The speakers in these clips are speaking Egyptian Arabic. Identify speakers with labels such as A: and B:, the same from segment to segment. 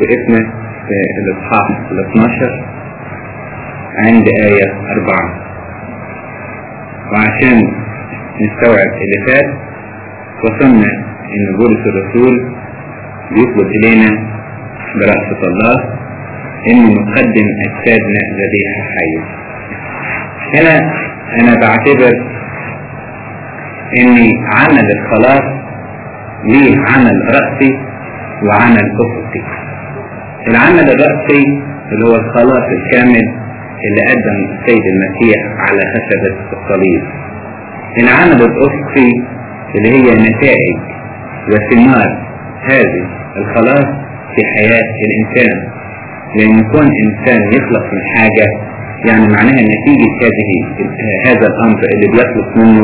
A: وقفنا في الإصحاح ال 12 عند آية أربعة وعشان نستوعب اللي فات وصلنا إن بولس الرسول بيطلب إلينا برأفة الله إن نقدم أجسادنا ذبيحة حية هنا أنا بعتبر إن عمل الخلاص ليه عمل رأسي وعمل أفقي العمل الرأسي اللي هو الخلاص الكامل اللي قدم السيد المسيح على خشبة الصليب العمل الأفقي اللي هي نتائج وثمار هذه الخلاص في حياة الإنسان لأن يكون إنسان يخلص من حاجة يعني معناها نتيجة هذه هذا الأمر اللي بيخلص منه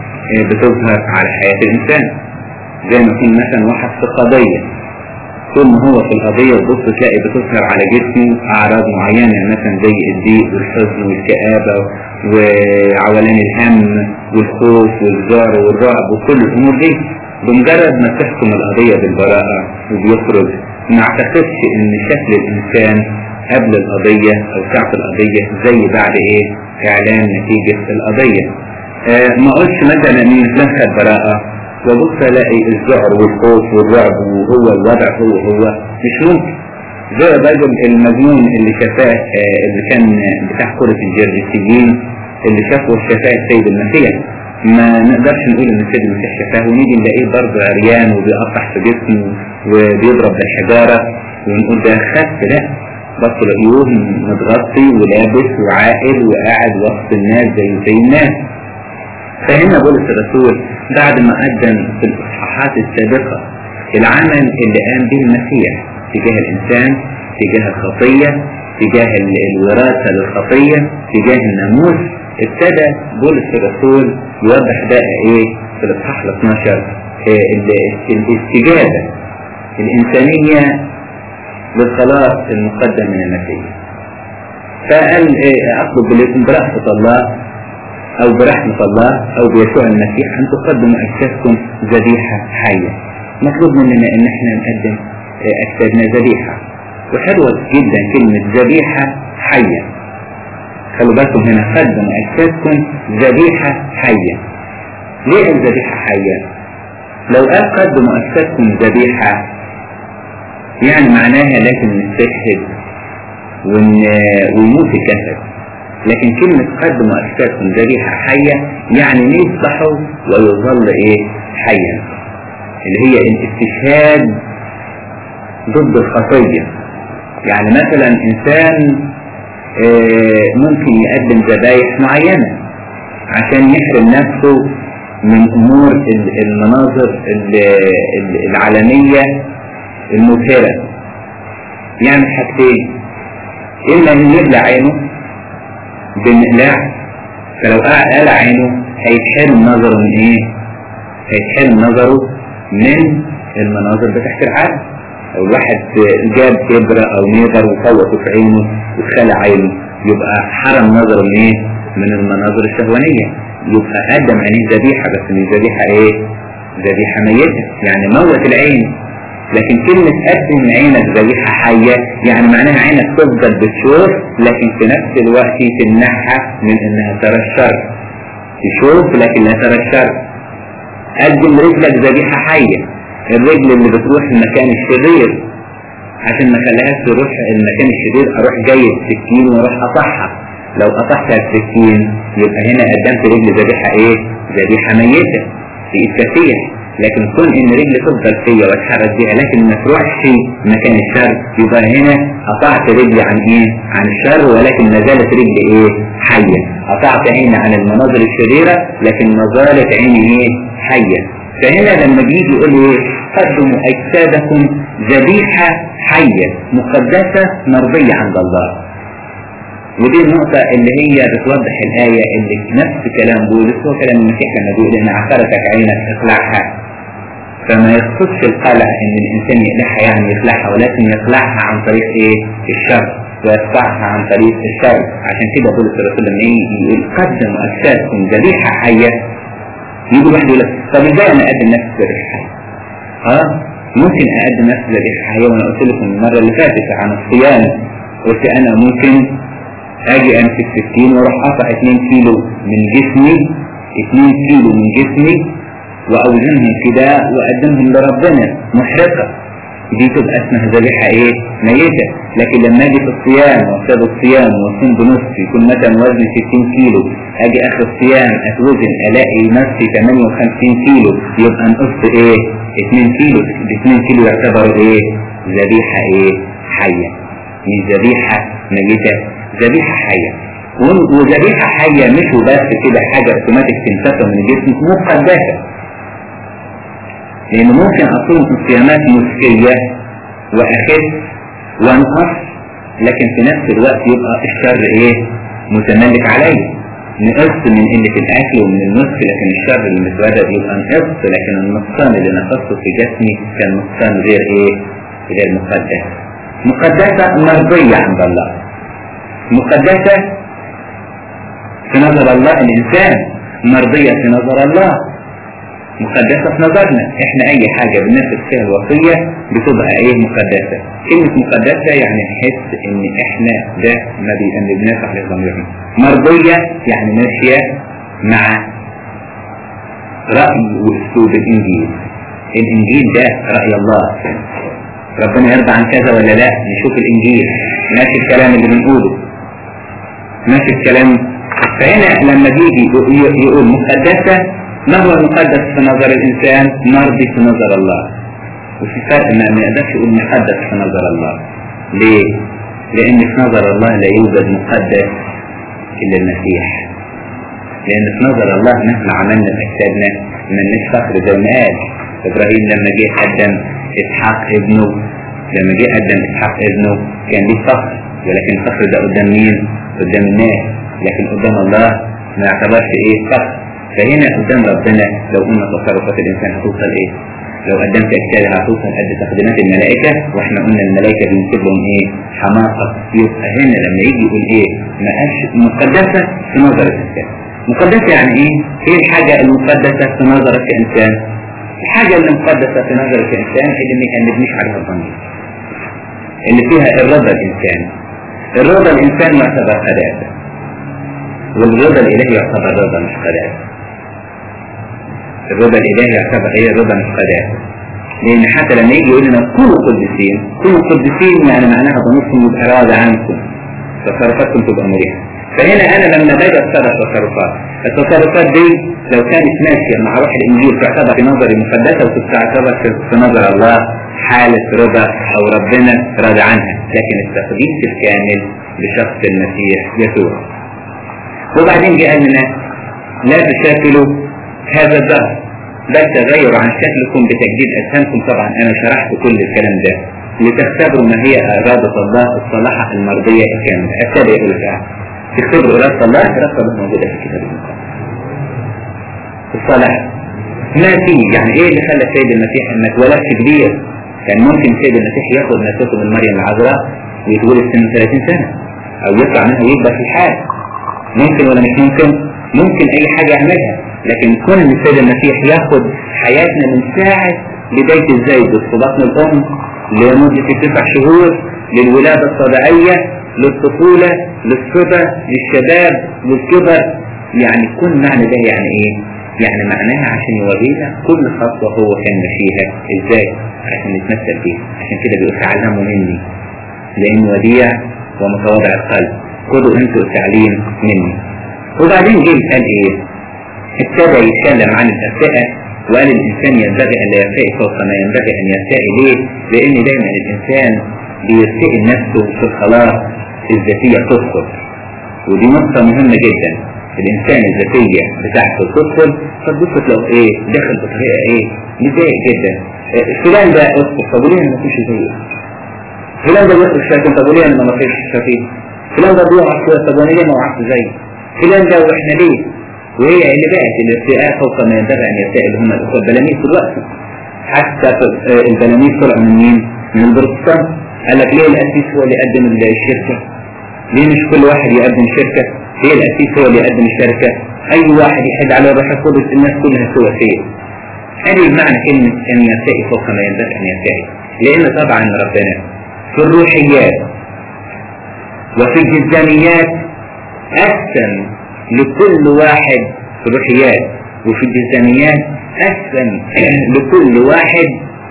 A: بتظهر على حياة الإنسان زي ما يكون مثلا واحد في قضية طول ما هو في القضية وبص تلاقي بتظهر على جسمه أعراض معينة مثلا زي الضيق والحزن والكآبة وعولان الهم والخوف والذعر والرعب وكل الأمور دي بمجرد ما تحكم القضية بالبراءة وبيخرج ما اعتقدش ان شكل الانسان قبل القضية او ساعة القضية زي بعد ايه اعلان نتيجة القضية آه ما قلتش مثلا ان نتلخد براءة وبص الاقي الذعر والخوف والرعب وهو الوضع هو هو مش ممكن زي الراجل المجنون اللي شفاه آه اللي كان بتاع كرة الجرجسيين اللي شافه شفاه السيد المسيح ما نقدرش نقول ان السيد المسيح شفاه ونيجي نلاقيه برضه عريان وبيقطع في جسمه وبيضرب بالحجارة ونقول ده خف لا بس رأيوه متغطي ولابس وعاقل وقاعد وسط الناس زي زي الناس فهنا بولس الرسول بعد ما قدم في الإصحاحات السابقة العمل اللي قام به المسيح تجاه الإنسان تجاه الخطية تجاه الوراثة للخطية تجاه الناموس ابتدى بولس الرسول يوضح بقى ايه في الاصحاح ال 12 إيه الاستجابة الإنسانية للخلاص المقدم من المسيح فقال إيه أطلب إليكم برحمة الله أو برحمة الله أو بيسوع المسيح أن تقدموا أجسادكم ذبيحة حية مطلوب مننا إن احنا نقدم أجسادنا ذبيحة وحلوة جدا كلمة ذبيحة حية خلوا بالكم هنا قدموا أجسادكم ذبيحة حية ليه الذبيحة حية؟ لو قال قدموا أجسادكم ذبيحة يعني معناها لازم نستشهد ونموت الجسد لكن كلمة قدموا أجسادكم ذبيحة حية يعني يصبحوا ويظل إيه حيا اللي هي الاستشهاد ضد الخطية يعني مثلا إنسان ممكن يقدم ذبايح معينة عشان يحرم نفسه من أمور المناظر العالمية المبهرة يعمل حاجتين إما أن يبلع عينه بالمقلاع فلو قلع عينه هيتحرم نظره من إيه؟ هيتحرم نظره من المناظر بتاعت العالم لو الواحد جاب إبرة أو نيزر وفوته في عينه وخلع عينه يبقى حرم نظره من إيه؟ من المناظر الشهوانية يبقى قدم عينيه ذبيحة بس مش ذبيحة إيه؟ ذبيحة ميتة يعني موت العين لكن كلمة قدم عينك ذبيحة حية يعني معناها عينك تفضل بتشوف لكن في نفس الوقت تمنعها من انها ترى الشر تشوف لكن لا ترى الشر قدم رجلك ذبيحة حية الرجل اللي بتروح المكان الشرير عشان ما خليهاش تروح المكان الشرير اروح جايب سكين واروح اقطعها لو قطعتها السكين يبقى هنا قدمت رجل ذبيحة ايه ذبيحة ميتة في التفيح لكن كون ان رجلي تفضل فيا واتحرك بيها لكن ما تروحش مكان الشر يبقى هنا قطعت رجلي عن ايه عن الشر ولكن ما زالت رجلي ايه حية قطعت عيني عن المناظر الشريرة لكن ما زالت عيني ايه حية فهنا لما بيجي يقول ايه قدموا اجسادكم ذبيحة حية مقدسة مرضية عند الله ودي النقطة اللي هي بتوضح الآية اللي نفس كلام بولس هو كلام المسيح لما بيقول إن عثرتك عينك اخلعها فما يقصدش القلع إن الإنسان يقلعها يعني يخلعها ولكن يخلعها عن طريق إيه؟ الشر ويقطعها عن طريق الشر عشان كده بولس الرسول لما يجي يقول قدموا أجسادكم ذبيحة حية يجي واحد يقول لك طب إزاي أنا أقدم نفسي ذبيحة حية؟ ها؟ ممكن اقدم نفس ذبيحة حية وانا قلت لكم المرة اللي فاتت عن الصيام قلت انا ممكن اجي امسك سكين واروح قطع 2 كيلو من جسمي 2 كيلو من جسمي واوزنهم كده واقدمهم لربنا محرقة دي تبقى اسمها ذبيحة ايه ميتة لكن لما اجي في الصيام وابتدي الصيام واصوم بنص يكون مثلا وزني 60 كيلو اجي اخر الصيام اتوزن الاقي نفسي 58 كيلو يبقى نقصت ايه 2 كيلو ب 2 كيلو يعتبروا ايه ذبيحة ايه حية مش ذبيحة ميتة ذبيحة حية وذبيحة حية مش وبس كده حاجة اوتوماتيك تنتقل من جسمك مقدسة لأن ممكن أصوم في صيامات مسكية وأخف وأنقص لكن في نفس الوقت يبقى الشر إيه متملك علي نقص من قلة الأكل ومن النسك لكن الشر اللي متواجد يبقى نقص لكن النقصان اللي نقصته في جسمي كان نقصان غير إيه غير مقدس مقدسة مرضية عند الله مقدسة في نظر الله الإنسان مرضية في نظر الله مقدسة في نظرنا احنا اي حاجة بننفذ فيها الوصية بتبقى ايه مقدسة كلمة مقدسة يعني نحس ان احنا ده ما بيأنبناش على ضميرنا مرضية يعني ماشية مع رأي واسلوب الانجيل الانجيل ده رأي الله ربنا يرضى عن كذا ولا لا نشوف الانجيل ماشي الكلام اللي بنقوله ماشي الكلام فهنا لما بيجي يقول مقدسة ما هو المقدس في نظر الإنسان مرضي في نظر الله وفي فرق ما ما يقدرش يقول مقدس في نظر الله ليه؟ لأن في نظر الله لا يوجد مقدس إلا المسيح لأن في نظر الله مهما عملنا في أجسادنا ما لناش فخر زي ما قال إبراهيم لما جه قدم إسحاق ابنه لما جه قدم إسحاق ابنه كان ليه فخر ولكن الفخر ده قدام مين؟ قدام الناس لكن قدام الله ما يعتبرش إيه فخر فهنا قدام ربنا لو قلنا تصرفات الإنسان هتوصل إيه؟ لو قدمت أجسادها هتوصل قد تقديمات الملائكة وإحنا قلنا الملائكة بنسيب لهم إيه؟ حماقة يبقى هنا لما يجي يقول إيه؟ ما قالش مقدسة في نظر الإنسان مقدسة يعني إيه؟ إيه الحاجة المقدسة في نظرك كإنسان؟ الحاجة اللي مقدسة في نظرك كإنسان اللي ما يقلبنيش عليها الضمير اللي فيها الرضا الإنسان الرضا الإنسان يعتبر قداسة والرضا الإلهي يعتبر رضا مش قداسة الرضا الإلهي يعتبر هي رضا مش قداسة لأن حتى لما يجي يقول لنا كونوا قدسين كونوا قدسين يعني معناها ضميركم يبقى راضي عنكم تصرفاتكم تبقى مريحة فهنا أنا لما باجي أتصرف تصرفات التصرفات دي لو كانت ماشية مع روح الإنجيل تعتبر في نظري مقدسة وتعتبر في نظر الله حالة رضا أو ربنا راضي عنها لكن التقديس الكامل لشخص المسيح يسوع وبعدين جاء لنا لا تشاكلوا هذا الدهر بل تغيروا عن شكلكم بتجديد أجسامكم طبعا أنا شرحت كل الكلام ده لتختبروا ما هي إرادة الله الصلاحة المرضية الكاملة ابتدى يقول فيها تختبروا إرادة الله إرادة الله موجودة في الكتاب المقدس الصلاة ما في يعني إيه اللي خلى السيد المسيح ما اتولدش كبير كان ممكن السيد المسيح ياخد نفسه من مريم العذراء ويتولد سنه 30 سنة أو يطلع منها ويكبر في الحال ممكن ولا مش ممكن ممكن أي حاجة يعملها لكن كون ان السيد المسيح ياخد حياتنا من ساعة بداية الزيج في بطن الأم لمدة تسع شهور للولادة الطبيعية للطفولة للصبا للشباب للكبر يعني كل معنى ده يعني ايه؟ يعني معناها عشان يورينا كل خطوة هو كان ماشيها ازاي عشان نتمثل فيها عشان كده بيقول تعلموا مني لأن وديع ومتواضع القلب خدوا انتوا التعليم مني وبعدين جه قال ايه؟ ابتدى يتكلم عن الارتقاء وقال الإنسان ينبغي أن لا يرتقي فوق ما ينبغي أن يرتقي ليه؟ لأن دايما الإنسان بيرتقي نفسه في الخلاص الذاتية تدخل ودي نقطة مهمة جدا الإنسان الذاتية بتاعته تدخل فتبص تلاقوا إيه؟ داخل بطريقة إيه؟ متضايق جدا فلان ده اسقط طب وليه ما فيش زيه؟ فلان ده بيخرج شاكين طب وليه أنا ما فيش شاكين؟ فلان ده بيقع كده طب وانا ليه ما وقعت زيه؟ فلان ده واحنا ليه؟ وهي اللي بقت الارتقاء فوق ما ينبغي ان يرتقي اللي هم الاخوه البلاميذ دلوقتي حتى البلاميذ طلعوا من مين؟ من البروتستانت قال لك ليه الاسيس هو اللي يقدم الشركه؟ ليه مش كل واحد يقدم شركه؟ ليه الاسيس هو اللي يقدم الشركه؟ اي واحد يحد على الروح القدس الناس كلها سواسيه هذه معنى كلمة أن يرتقي فوق ما ينبغي أن يرتقي لأن طبعا ربنا في الروحيات وفي الجزاميات قسم لكل واحد في الروحيات وفي الجزاميات قسم لكل واحد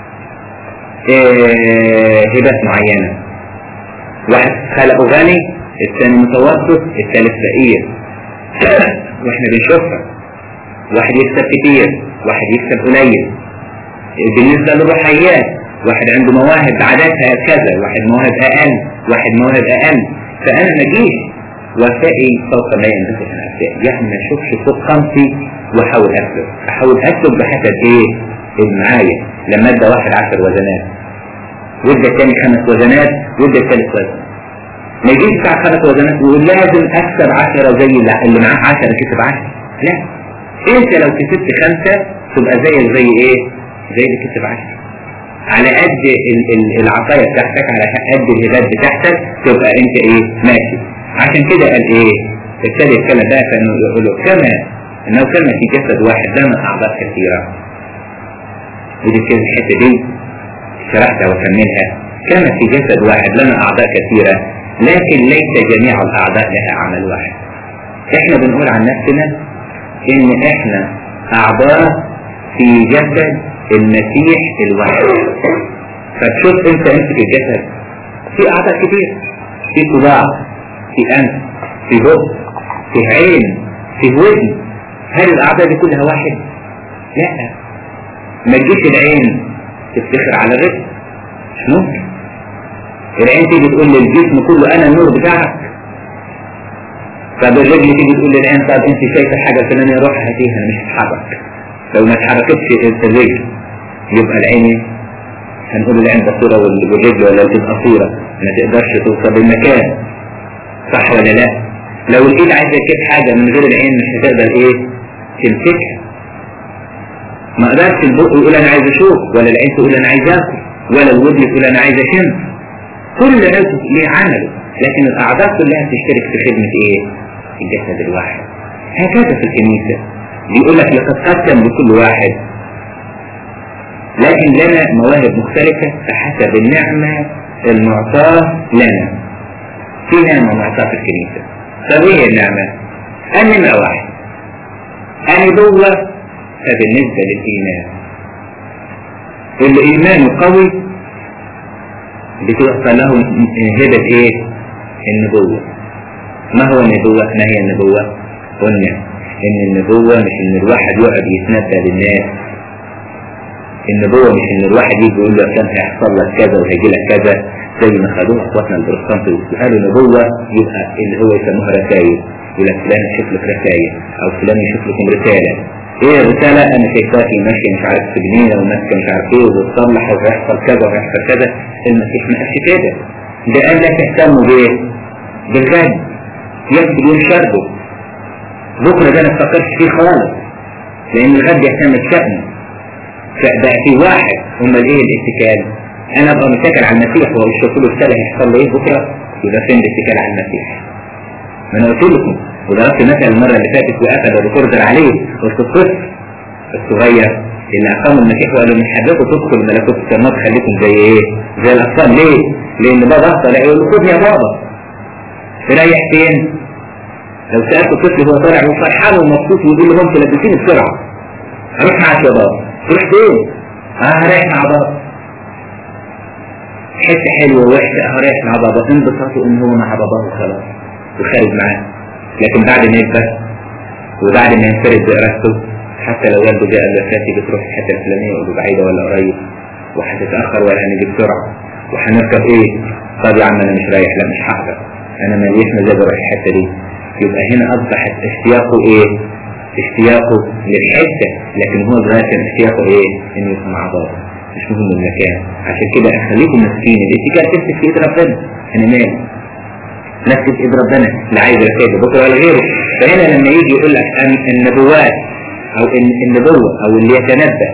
A: هبات معينة واحد خلقه غني الثاني متوسط الثالث فقير واحنا بنشوفها واحد يكسب كتير واحد يكسب قليل بالنسبة للروحيات واحد عنده مواهب عاداتها كذا واحد مواهب أقل واحد مواهب أقل فأنا ما اجيش وفائي فوق ما ينبغي أن أرتقي يعني ما أشوفش فوق خمسي وأحاول أسلك أحاول أسلك بحسب إيه اللي معايا لما ادى واحد عشر وزنات وادى الثاني خمس وزنات وادى الثالث وزن ما يجيش بتاع خمس وزنات ويقول لازم اكسب عشرة زي اللي معاه عشرة كسب عشرة لا انت لو كسبت خمسة تبقى زيك زي ايه زي اللي كسب عشرة على قد ال- ال- العطايا بتاعتك على قد الهبات بتاعتك تبقى انت ايه ماشي عشان كده قال ايه ابتدى يتكلم بقى فانه يقول له كما انه كما في جسد واحد لنا اعضاء كثيره ودي كده الحته دي شرحتها وكملها كما في جسد واحد لنا اعضاء كثيره لكن ليس جميع الاعضاء لها عمل واحد احنا بنقول عن نفسنا ان احنا اعضاء في جسد المسيح الواحد فتشوف انت امسك الجسد في اعضاء كتير في صباع في انف في بق في عين في ودن هل الاعضاء دي كلها واحد لا ما تجيش العين تفتخر على الرجل مش ممكن العين تيجي تقول للجسم كله انا النور بتاعك طب الرجل تيجي تقول للعين طب انت شايفه حاجه الفلانيه روح هاتيها انا مش هتحرك لو ما اتحركتش الرجل يبقى العين إيه؟ هنقول العين بصيره وال- والرجل ولا تبقى صوره ما تقدرش توصل للمكان صح ولا لا لو الايد عايزه تجيب حاجه من غير العين مش هتقدر ايه تمسكها ما قدرش البق يقول انا عايز اشوف ولا العين تقول انا عايز اكل ولا الودن يقول انا عايز اشم كل عضو ليه عمله لكن الاعضاء كلها بتشترك في خدمه ايه الجسد الواحد هكذا في الكنيسه بيقول لك لقد قسم لكل واحد لكن لنا مواهب مختلفة بحسب النعمة المعطاة لنا في نعمة معطاة في الكنيسة طب ايه النعمة؟ النمرة واحد النبوة فبالنسبة للإيمان الإيمان قوي بتعطى له هبة ايه؟ النبوة ما هو النبوة؟ ما هي النبوة؟ قلنا ان النبوة مش ان الواحد يقعد يتنبأ للناس النبوة مش ان الواحد يجي يقول له عشان هيحصل لك كذا وهيجي لك كذا زي ما خدوها اخواتنا البروتستانت وقالوا نبوة يبقى اللي هو يسموها رسائل يقول لك فلان يشوف لك رسائل او فلان يشوف لكم رسالة ايه الرسالة انا شايفاكي ماشية مش عارف في جنينة وماسكة مش عارف ايه وبتصلح وهيحصل كذا وهيحصل كذا المسيح ما قالش كده ده قال لا تهتموا بايه؟ بالغد يكتب يوم شربه بكرة ده ما تفكرش فيه خالص لان الغد يهتم بشأنه فبقى في واحد امال ايه الاتكال انا ابقى متكل على المسيح واشوف له السنه هيحصل لي ايه بكره يبقى فين الاتكال على المسيح ما انا قلت لكم وضربت مثل المره اللي فاتت واخذ الريكوردر عليه قلت الطفل الصغير اللي اقام المسيح وقال له مش حاببكم تدخلوا ملكوت السماوات خليكم زي ايه؟ زي الاطفال ليه؟ لان بابا طالع يقول له خدني يا بابا تريح فين؟ لو سالت الطفل وهو طالع وفرحان ومبسوط ويقول له ممكن لبسيني بسرعه اروح معاك يا بابا تروح فين؟ اه رايح مع بابا حته حلوه وحشه اه رايح مع بابا انبساطه ان هو مع باباه وخلاص وخارج معاه لكن بعد ما يكبر وبعد ما ينفرد بإرادته حتى لو والده جاء قال له فاتي بتروح الحته الفلانيه يقول له بعيده ولا قريب وهتتاخر ولا هنيجي بسرعه وهنركب ايه؟ طب يا عم انا مش رايح لا مش هحضر انا ماليش مزاج اروح الحته دي يبقى هنا اصبحت اشتياقه ايه؟ اشتياقه للحته لكن هو صغير كان اشتياقه ايه؟ انه يبقى مع بابا مش مهم المكان عشان كده خليكم ماسكين الاتجاه تمسك في ايد ربنا انا مالي نفس ايد ربنا لا عايز رسائل بكره ولا غيره فهنا لما يجي يقول لك أن النبوات او إن النبوه او اللي يتنبأ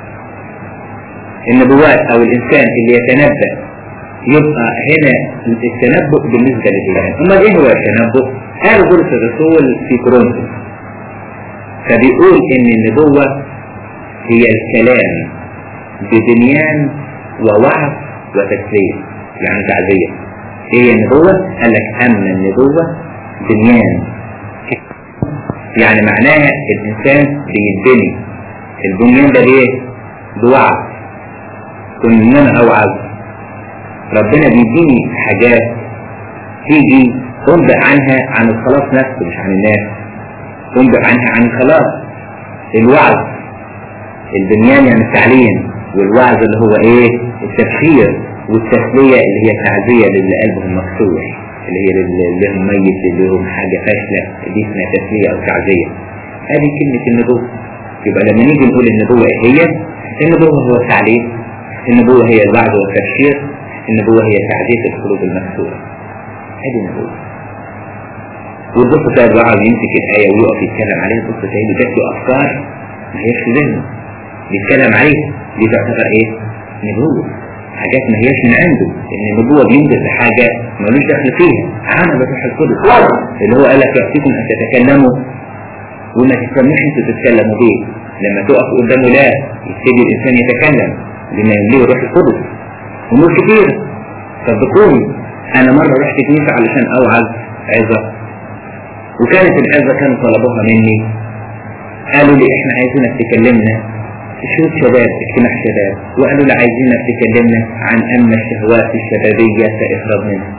A: النبوات او الانسان اللي يتنبأ يبقى هنا التنبؤ بالنسبه للايمان امال ايه هو التنبؤ؟ قال بولس الرسول في كورنثوس فبيقول ان النبوة هي الكلام ببنيان ووعظ وتسلية يعني تعزية هي النبوة قال لك أما النبوة بنيان يعني معناها الإنسان بيتبني البنيان ده ليه؟ بوعظ كن إن أنا أوعظ ربنا بيديني حاجات تيجي تنبئ عنها عن الخلاص نفسه مش عن الناس تنبئ عنها عن الخلاص الوعظ البنيان يعني التعليم والوعظ اللي هو ايه التبشير والتسلية اللي هي التعزية للي قلبهم مكسور اللي هي اللي لهم ميت اللي لهم حاجة فاشلة دي اسمها تسلية او تعزية هذه كلمة النبوة يبقى لما نيجي نقول النبوة ايه هي النبوة هو التعليم النبوة هي الوعظ والتبشير النبوة هي تعزية القلوب المكسورة هذه النبوة والبص تلاقي الواحد يمسك الآية ويقف يتكلم عليها بص تلاقي له جات له أفكار ما هيش في ذهنه بيتكلم عليها دي تعتبر إيه؟ نبوة حاجات ما هيش من عنده إن النبوة بينجز حاجة ملوش دخل فيها عمل روح القدس اللي هو قال لك يعطيكم أن تتكلموا وما تستنوش أنتوا تتكلموا بيه لما تقف قدامه لا يبتدي الإنسان يتكلم بما يمليه روح القدس أمور كتيرة صدقوني أنا مرة رحت كنيسة علشان أوعظ عظة وكانت العظة كانوا طلبوها مني قالوا لي احنا عايزينك تكلمنا شوف شباب اجتماع شباب وقالوا لي عايزينك تكلمنا عن أما الشهوات الشبابية فاهرب منها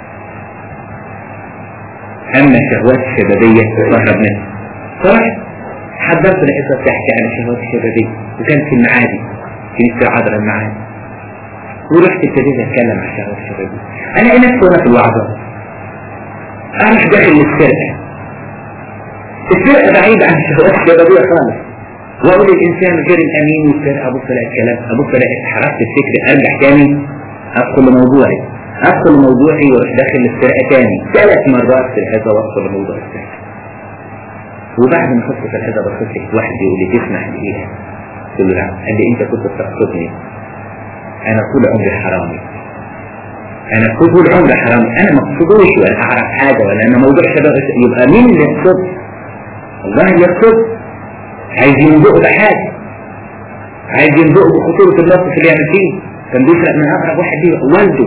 A: أما الشهوات الشبابية فاهرب منها فرحت حضرت العظة بتحكي عن الشهوات الشبابية وكانت في المعادي كنيسة عذراء المعادي ورحت ابتديت اتكلم عن الشهوات الشبابية انا ايه نفسي وانا في الوعظة اروح داخل السرقة السرقة بعيدة عن الشهوات الشبابية خالص واقول الانسان غير الامين والسرقة ابص الاقي الكلام ابص الاقي حركت الفكر ارجع تاني ادخل لموضوعي ادخل لموضوعي واروح داخل السرقة تاني ثلاث مرات في الحزة وادخل لموضوع السرقة وبعد ما خلصت الحزة بصيت لقيت واحد يقول لي تسمح لي قلت له لا قال لي انت كنت بتقصدني انا طول عمري حرامي انا طول عمري حرامي انا ما اقصدوش ولا اعرف حاجة ولا انا موضوع شباب يبقى مين اللي يقصد الله اللي يقصد عايز ينبقه بحاجة عايز ينبقه بخطورة الموقف اللي يعمل فيه كان بيسرق من اقرب واحد ليه والده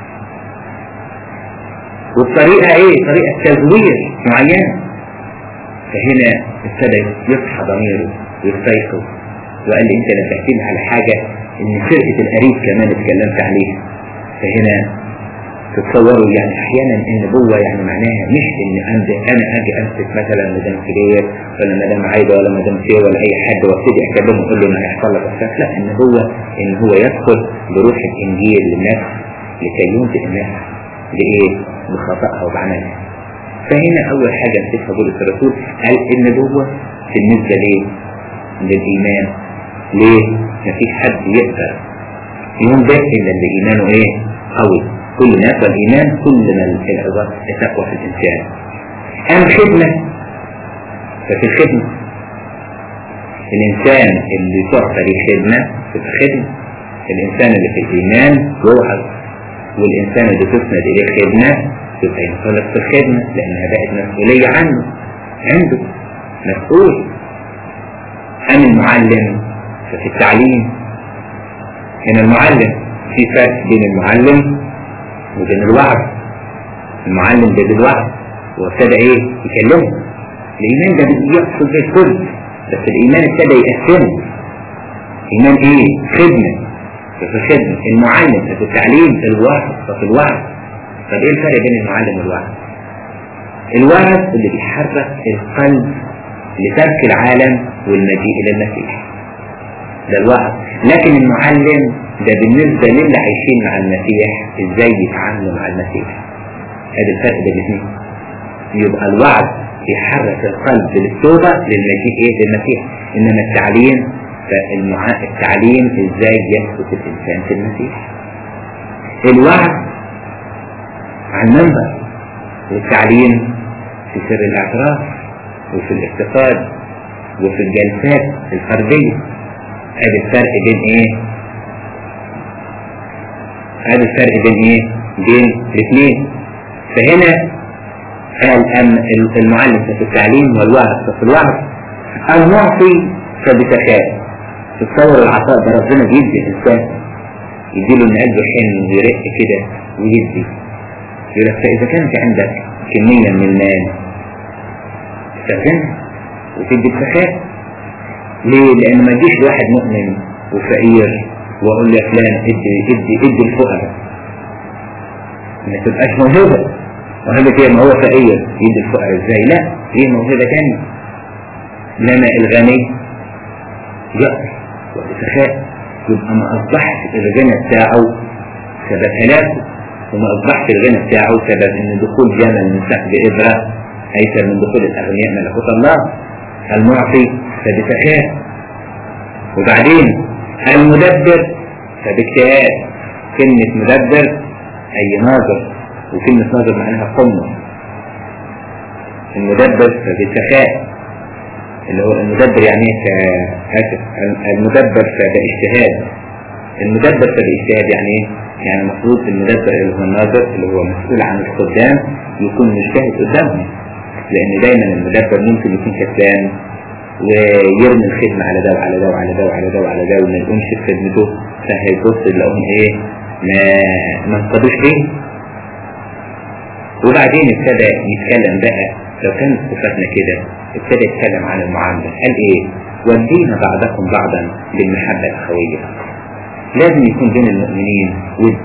A: والطريقة ايه طريقة تزوير معينة فهنا ابتدى يصحى ضميره ويستيقظ وقال لي انت نبهتني على حاجة ان فرقة القريب كمان اتكلمت عليها فهنا تتصوروا يعني احيانا النبوة يعني معناها مش ان أنت انا اجي امسك مثلا مدام كبير ولا مدام عايدة ولا مدام سير ولا اي حد وابتدي اكلمه اقول له ان هيحصل لك اساس لا النبوة ان هو يدخل بروح الانجيل للنفس لكي ينطق النفس لايه؟ بخطأها وبعملها فهنا اول حاجة نسيتها بولس الرسول قال النبوة بالنسبة ليه؟ للايمان ليه؟ مفيش حد يقدر ينبه إلا اللي إيمانه إيه؟ قوي كل ما يقوى الإيمان كل ما العظات تقوى في الإنسان أما خدمة ففي الخدمة الإنسان اللي تعطى ليه خدمة تبقى خدمة الإنسان اللي في الإيمان يوعظ والإنسان اللي تسند إليه خدمة تبقى ينطلق في الخدمة لأنها بقت مسؤولية عنه عنده مسؤول أم المعلم ففي التعليم هنا المعلم في فرق بين المعلم وبين الوعظ المعلم ده بالوعظ وابتدى ايه يكلمه الايمان ده يقصد الكل بس الايمان ابتدى يقسمه ايمان ايه خدمة ففي خدمة المعلم ففي التعليم الوعظ ففي الوعظ طب ايه الفرق بين المعلم والوعظ الوعظ اللي بيحرك القلب لترك العالم والمجيء الى المسيح ده الوعظ لكن المعلم ده بالنسبة للي عايشين مع المسيح ازاي يتعاملوا مع المسيح هذا الفرق بين الاثنين يبقى الوعظ يحرك القلب للتوبة للمجيء ايه للمسيح انما التعليم فالمع... التعليم ازاي يثبت الانسان في المسيح الوعظ عن منبر والتعليم في سر الاعتراف وفي الافتقاد وفي الجلسات الفردية هذا الفرق بين ايه هذا الفرق بين ايه بين الاثنين فهنا قال أم المعلم في التعليم والوعظ في الوعظ المعطي فبسخاء تتصور العطاء ده ربنا بيدي الإنسان يديله إن قلبه حن ويرق كده ويدي يقول لك فإذا كانت عندك كمية من المال تستخدمها وتدي بسخاء ليه؟ لأن ما يجيش واحد مؤمن وفقير وأقول يا فلان ادي ادي ادي الفقراء ما تبقاش موهبة موهبة ايه ما هو فقير يدي الفقراء ازاي؟ لا هي موهبة تانية لما الغني يأتي وبسخاء يبقى ما أصبحش الغنى بتاعه سبب هلاكه وما أصبحش الغنى بتاعه سبب إن دخول جمل من سحب إبرة أيسر من دخول الأغنياء ملكوت الله المعطي فبسخاء وبعدين المدبر فباجتهاد كلمة مدبر أي ناظر وكلمة ناظر معناها قمة المدبر فبسخاء اللي هو المدبر يعني ايه آسف المدبر فباجتهاد المدبر فباجتهاد يعني ايه؟ يعني المفروض المدبر اللي هو الناظر اللي هو مسؤول عن الخدام يكون مجتهد قدامهم لأن دايما المدبر ممكن يكون كسلان ويرمي الخدمة على ده وعلى ده وعلى ده وعلى ده وعلى ده وما يقومش في خدمته فهيبص يلاقوهم ايه ما ما انقضوش ليه وبعدين ابتدى يتكلم بقى لو كانت صفاتنا كده ابتدى يتكلم عن المعاملة قال ايه ودينا بعضكم بعضا بالمحبة الأخوية لازم يكون بين المؤمنين ود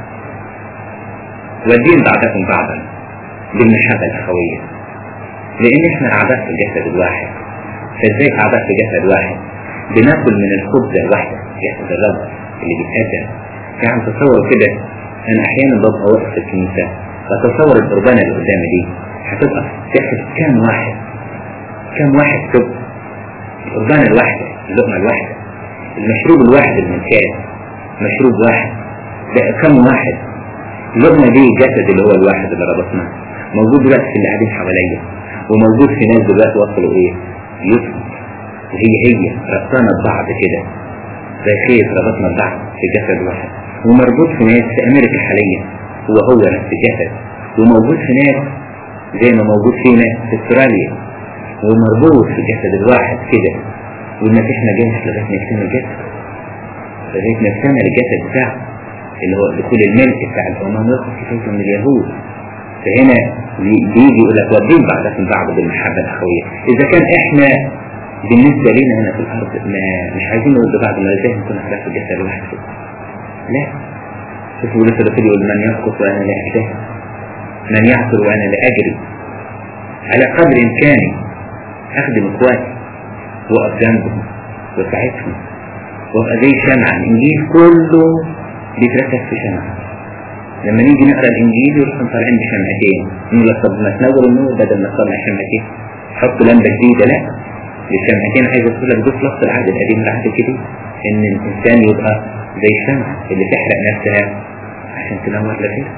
A: ودين بعضكم بعضا بالمحبة الأخوية لأن احنا أعضاء في الجسد الواحد فازاي أعضاء في جسد واحد بناكل من الخبزة الواحدة جسد الرب اللي بيتقدم يعني تصور كده أنا أحيانا ببقى واقف في الكنيسة فتصور القربانة اللي قدامي دي هتبقى تاخد كام واحد كام واحد تبقى القربانة الواحدة اللقمة الواحدة المشروب الواحد المنكاس مشروب واحد ده كم واحد اللقمة دي الجسد اللي هو الواحد اللي ربطناه موجود دلوقتي في اللي قاعدين حواليا وموجود في ناس دلوقتي وصلوا ايه يوسف وهي هي ربطنا ببعض كده زي خيط ربطنا ببعض في جسد واحد ومربوط في ناس في امريكا حاليا هو هو نفس الجسد وموجود في ناس زي ما موجود فينا في استراليا ومربوط في الجسد الواحد كده والمسيح ما جاش لغايه ما يكتمل الجسد لغايه ما اكتمل الجسد بتاعه اللي هو دخول الملك بتاع الامم ياخد كفايته من اليهود فهنا بيجي يقول لك ودين بعضكم بعض بالمحبه الاخويه اذا كان احنا بالنسبه لنا هنا في الارض ما مش عايزين نود بعض ما ازاي نكون احنا في الجسد الواحد كده لا شوفوا لسه الرسول يقول من يسقط وانا لا اجتهد من يعثر وانا لا اجري على قدر امكاني اخدم اخواتي واقف جنبهم واساعدهم وابقى زي شمعة الانجيل كله بيتركز في شمعة لما نيجي نقرا الانجيل يروح طالعين بشمعتين نقول لك طب ما تنور النور بدل ما تطلع شمعتين حط لمبه جديده لا الشمعتين عايزه تقول لك بص لفظ العهد القديم العهد الجديد ان الانسان يبقى زي الشمعة اللي تحرق نفسها عشان تنور لغيرها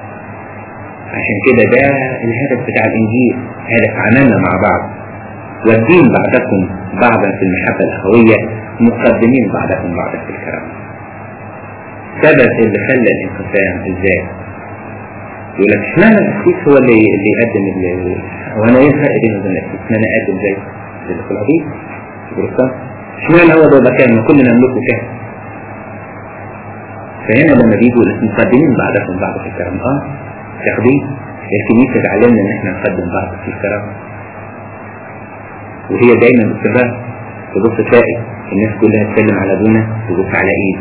A: عشان كده ده الهدف بتاع الانجيل هدف عملنا مع بعض والدين بعضكم بعضا في المحبة الأخوية مقدمين بعضكم بعضا في الكرامة سبب اللي خلى الانقسام ازاي يقول لك اشمعنى الاسيس هو اللي اللي يقدم اللي وانا ايه الفرق بينه وبين الاسيس ما انا اقدم زي زي الخلابيط البروتستانت اشمعنى هو ده مكان ما كلنا نملكه كده فهنا لما بيجوا مقدمين بعضكم بعض في الكرامة اه تقديم الكنيسة تعلمنا ان احنا نقدم بعض في الكرامة وهي دايما باستمرار تبص تلاقي الناس كلها تسلم على ابونا تبص على ايد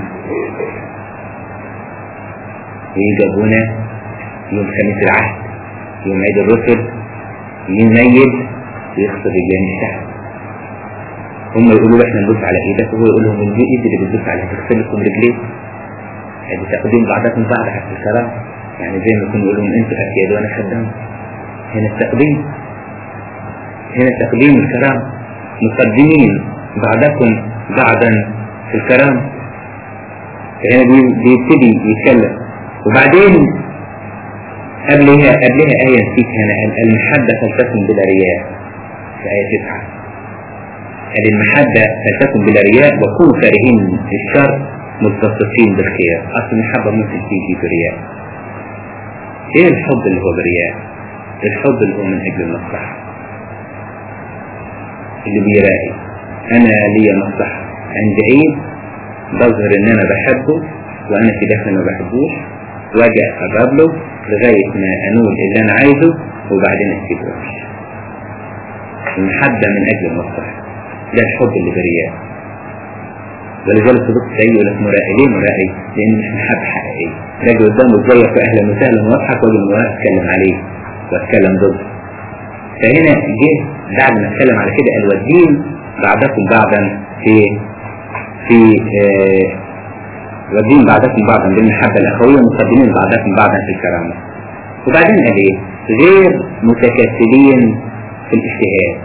A: ويجي ابونا يوم خميس العهد يوم عيد الرسل يميز ويخسر رجلين تحت هم يقولوا له احنا نبص على ايدك وهو يقول لهم دي ايد اللي بتبص عليها تغسل لكم رجلين ادي تقديم بعضكم بعض حتى الكلام يعني زي ما كنا نقول لهم انتوا اسياد وانا خدام هنا التقديم هنا تقديم الكرام مقدمين بعضكم بعضا في الكرام هنا بيبتدي يتكلم وبعدين قبلها قبلها آية نسيت هنا المحبة فلتكن بلا رياء في آية تسعة قال المحبة فلتكن بلا رياء وكونوا كارهين الشر متصفين بالخير أصل المحبة ممكن تيجي برياء ايه الحب اللي هو برياء الحب اللي هو من أجل المصلحة اللي بيراعي انا ليا مصلحة عند عيد بظهر ان انا بحبه وانا في داخلي ما بحبوش واجي اقرب له لغاية ما انول اللي انا عايزه وبعدين اسيبه وامشي المحبة من اجل المصلحة ده الحب اللي برياء ولذلك صدق سيء يقول لك مرائي ليه مرائي؟ لان مش محبة حقيقية راجل قدامه ازيك واهلا وسهلا واضحك واجي من وراه اتكلم عليه واتكلم ضده فهنا جه بعد ما اتكلم على كده قال والدين بعضكم بعضا في في آه والدين بعضكم بعضا بالمحبة الأخوية مقدمين بعضكم بعضا في الكرامة وبعدين قال ايه غير متكاسلين في الاجتهاد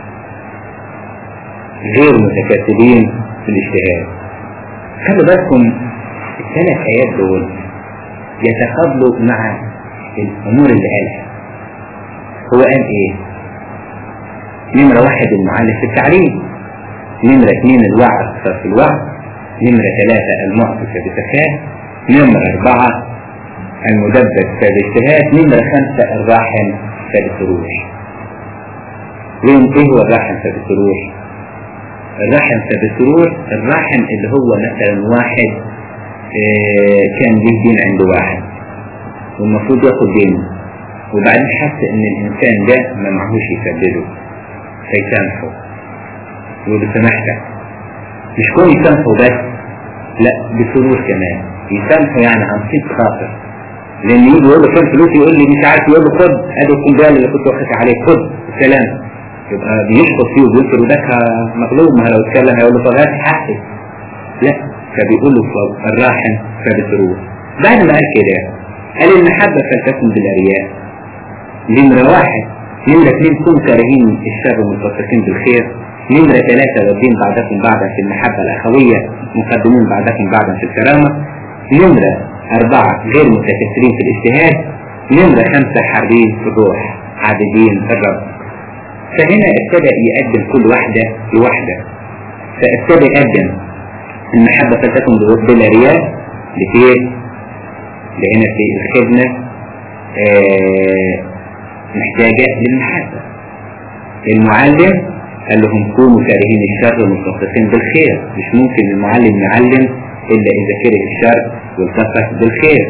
A: غير متكاسلين في الاجتهاد خلوا بالكم الثلاث آيات دول يتقابلوا مع الأمور اللي قالها هو قال ايه نمرة واحد المعلم في التعليم نمرة اثنين الوعظ في الوعظ نمرة ثلاثة المعطي بسخاء نمرة أربعة المدبر باجتهاد نمرة خمسة الراحم فبسرور وين ايه هو الراحم فبسرور الراحم فبسرور الراحم اللي هو مثلا واحد اه كان ليه دين عند واحد والمفروض ياخد دينه وبعدين حس ان الانسان ده ما معهوش يسدده فيسامحه يقول بسمحتك مش كون يسامحه بس لا بسرور كمان يسامحه يعني عن صيت خاطر لان يجي يقول له فين فلوس يقول لي مش عارف يقول له خد ادي الكمبيال اللي كنت واخدها عليك خد السلام يبقى بيشخص فيه وبينكر وده مغلوب ما لو اتكلم هيقول له طب هات حقي لا فبيقول له الراحم فبسرور بعد ما قال كده قال المحبة فلتكن بالأرياء نمرة واحد نمرة اثنين كونوا كارهين الشر متصفين بالخير نمرة ثلاثة والدين بعضكم بعضا في المحبة الأخوية مقدمين بعضكم بعضا في الكرامة نمرة أربعة غير متكسرين في الاجتهاد نمرة خمسة حربين في الروح عابدين في الرب فهنا ابتدى يقدم كل واحدة لوحدة فابتدى يقدم المحبة فلتكن بلا رياء لكيه لهنا في الخدمة آه محتاجة للمحبة المعلم قال لهم كونوا كارهين الشر ومتصفين بالخير مش ممكن المعلم يعلم إلا إذا كره الشر والتصف بالخير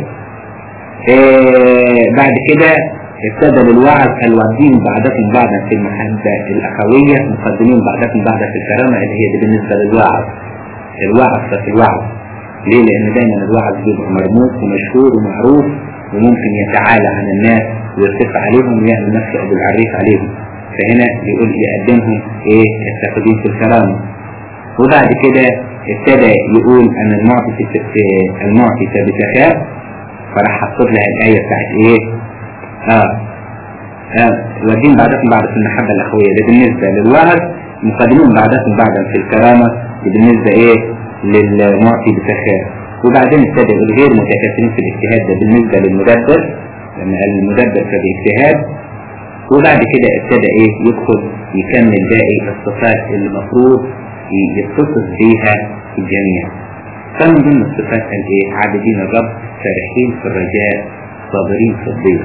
A: آه بعد كده ابتدى بالوعظ الوعدين بعضكم بعضا في المحبة الأخوية مقدمين بعضكم بعضا في الكرامة اللي هي دي بالنسبة للوعظ الوعظ في الوعظ ليه؟ لأن دايما الوعظ بيبقى مرموق ومشهور ومعروف وممكن يتعالى عن الناس ويرتفع عليهم ويعمل نفسه أبو العريف عليهم فهنا بيقول يقدمهم إيه التقديم في الكرامة وبعد كده ابتدى يقول أن المعطي في المعطي بسخاء فراح حطت لها الآية بتاعت إيه؟ آه آه والدين بعضكم بعض في المحبة الأخوية ده بالنسبة للوعظ مقدمين بعضكم بعضا في الكرامة بالنسبة إيه؟ للمعطي بسخاء وبعدين ابتدى يقول غير متكاسلين في الاجتهاد ده بالنسبة للمدبر لما قال المدبر فباجتهاد وبعد كده ابتدى ايه يدخل يكمل باقي الصفات اللي المفروض يتصف بيها الجميع فمن ضمن الصفات قال ايه عابدين الرب فرحين في الرجاء صابرين في الضيق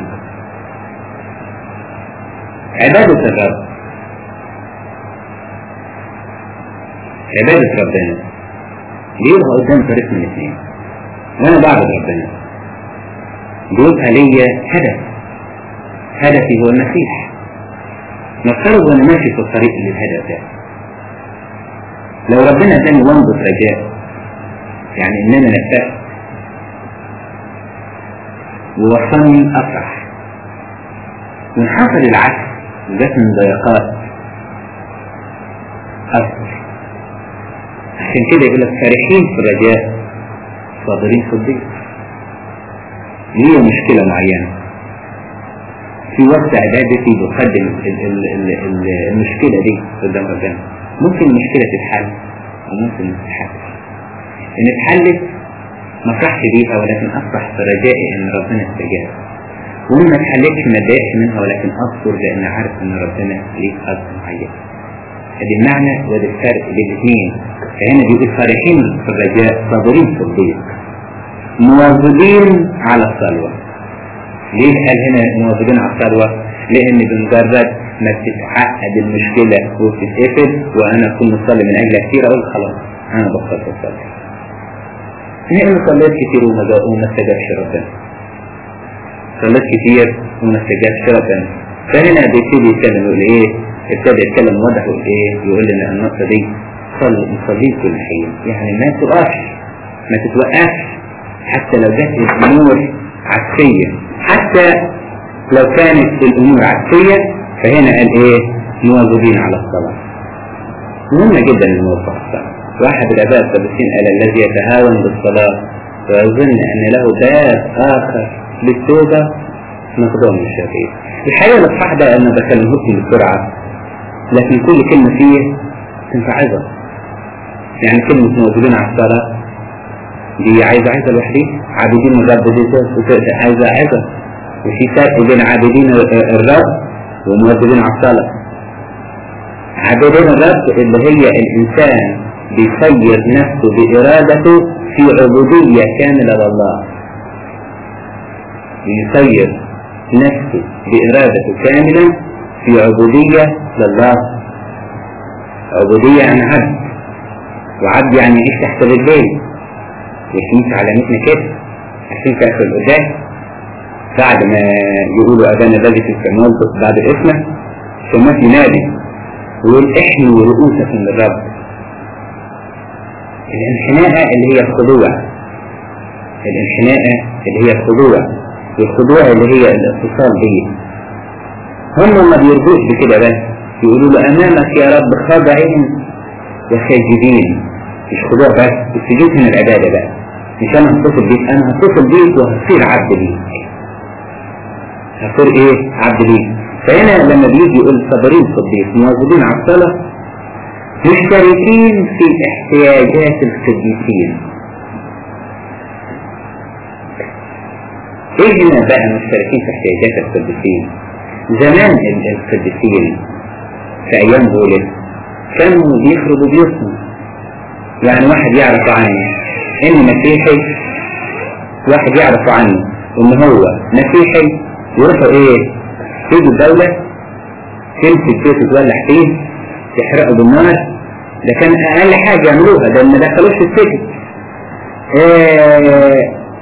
A: عبادة الرب عبادة ربنا بيبقى قدام طريق من اثنين وانا بعبد ربنا بيبقى ليا هدف هدفي هو المسيح نفترض وانا ماشي في الطريق للهدف ده لو ربنا اداني ومضة رجاء يعني ان انا نفست ووصلني افرح وان حصل العكس وجاتني ضيقات اصبر عشان كده يقول لك فرحين في الرجاء صابرين في الضيق ليه مشكلة معينة في وقت عبادتي بقدم ال ال ال ال المشكلة دي قدام ربنا ممكن المشكلة تتحل وممكن ما تتحلش ان اتحلت ما افرحش بيها ولكن افرح برجائي ان ربنا استجاب وان ما اتحلتش ما اتضايقش منها ولكن اصبر لان عارف ان ربنا ليه قصد معين ادي المعنى وادي الفرق بين الاثنين فهنا بيقول فرحين في الرجاء صابرين في الضيق مواظبين على الصلوة ليه قال هنا مواظبين على الصلوة لان بمجرد ما بتتعقد المشكلة وبتتقفل وانا اكون مصلي من اجلها كتير اقول خلاص أنا بطلت أصلي أنا صليت كتير وما وما استجابش ربنا صليت كتير وما استجابش ربنا فهنا بيبتدي يتكلم يقول إيه ابتدى يتكلم واضح يقول إيه يقول لنا النقطة دي صلي نصلي كل حين يعني ما تقفش ما تتوقفش حتى لو جت الأمور عكسية حتى لو كانت الأمور عكسية فهنا قال إيه مواظبين على الصلاة مهمة جدا الموضوع الصلاة واحد الآباء السابقين قال الذي يتهاون بالصلاة ويظن أن له باب آخر للتوبة مقدوم الشرير الحقيقة الإصحاح ده أنا بكلمهوش بسرعة لكن كل كلمة فيه تنفع عظة يعني كلمة موجودين على الصلاة دي عايزة عايزة لوحدي عابدين الرب دي عايزة عايزة وفي فرق بين عابدين الرب وموجودين على الصلاة عابدين الرب اللي هي الإنسان بيخير نفسه بإرادته في عبودية كاملة لله بيخير نفسه بإرادته كاملا في عبودية لله عبودية عن عبد وعبد يعني يعيش تحت رجلين يشمس على مثل كده عشان في آخر القداس بعد ما يقولوا أذان الذي في السماء بعد اسمه ثم ينادي ويقول احنوا رؤوسكم للرب الانحناء اللي هي الخضوع الانحناء اللي هي الخضوع والخضوع اللي هي الاتصال به هم ما بيرجوش بكده بس يقولوا له امامك يا رب خاضعين وساجدين مش خضوع بس السجود من العباده بقى مش انا هتصل بيك انا هتصل بيك وهصير عبد ليك هصير ايه عبد ليك فهنا لما بيجي يقول صابرين صديق مواظبين على الصلاه مشتركين في احتياجات القديسين ايه هنا بقى مشتركين في احتياجات القديسين زمان القديسين في ايام بولس كانوا بيخرجوا بيوتهم يعني واحد يعرف عنه ان مسيحي واحد يعرف عنه ان هو مسيحي يروحوا ايه تيجي الدولة تمسك بيته تولع فيه يحرقوا بالنار ده كان اقل حاجة يعملوها ده ما دخلوش في السجن آه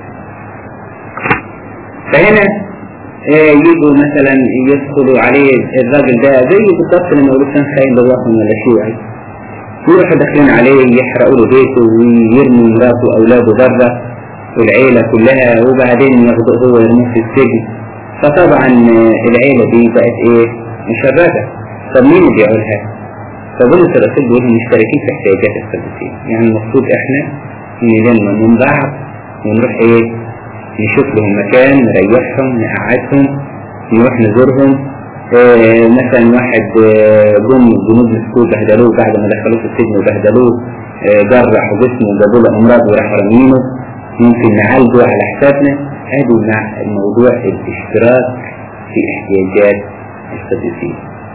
A: فهنا آه يجوا مثلا يدخلوا عليه الراجل ده زي بالظبط لما يقولوا كان خاين بالوطن ولا شيوعي يروحوا داخلين عليه يحرقوا له بيته ويرموا مراته واولاده بره والعيلة كلها وبعدين ياخدوه هو يرموه في السجن فطبعا العيلة دي بقت ايه مشردة طب مين اللي بيعملها؟ فبولس الرسول بيقول مشتركين في احتياجات القديسين يعني المفروض احنا نلم من بعض ونروح ايه نشوف لهم مكان نريحهم نقعدهم نروح نزورهم اه مثلا واحد اه جم جنود مسكوه بهدلوه بعد ما دخلوه في السجن وبهدلوه اه جرحوا جسمه وجابوا له امراض وراحوا رامينه ممكن نعالجه على حسابنا ادي مع الموضوع الاشتراك في احتياجات القديسين